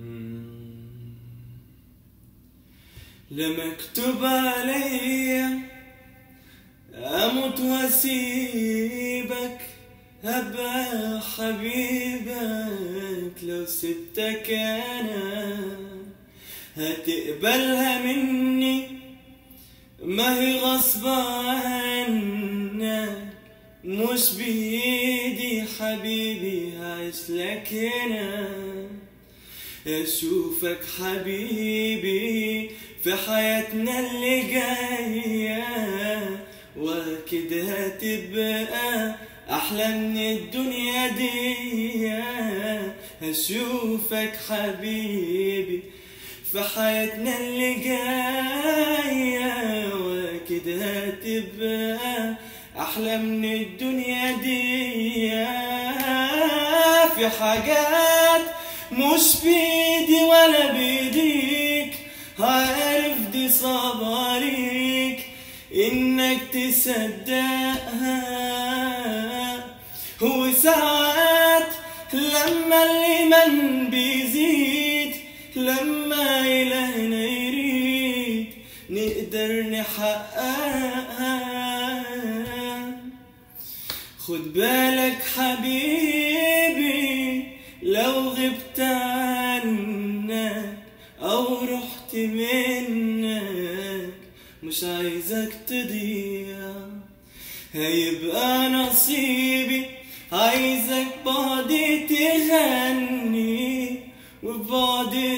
لمكتوب علي أموت وأسيبك هبقى حبيبك لو سبتك أنا هتقبلها مني ما هي غصب عنك مش بإيدي حبيبي هعيش لك هنا اشوفك حبيبي في حياتنا اللي جاية واكيد هتبقى احلى من الدنيا دي اشوفك حبيبي في حياتنا اللي جاية واكيد هتبقى احلى من الدنيا دي في حاجات مش بيدي ولا بيديك عارف دي صعب عليك انك تصدقها وساعات لما الايمان بيزيد لما الهنا يريد نقدر نحققها خد بالك حبيبي لو غبت عنك او رحت منك مش عايزك تضيع هيبقى نصيبي عايزك بعدي تغني وبعدي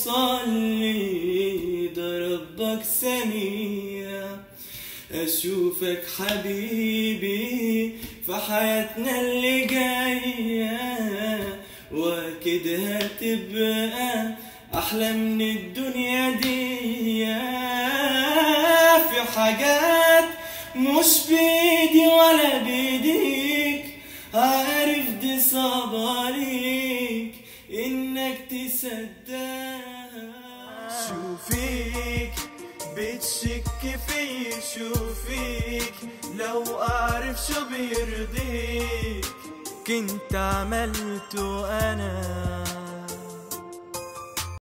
تصلي ده ربك سميع اشوفك حبيبي في حياتنا اللي جايه واكيد هتبقى احلى من الدنيا دي في حاجات مش بيدي ولا بيديك عارف دي صعب عليك انك تصدق شوفيك بتشك في شوفيك لو اعرف شو بيرضيك كنت عملته انا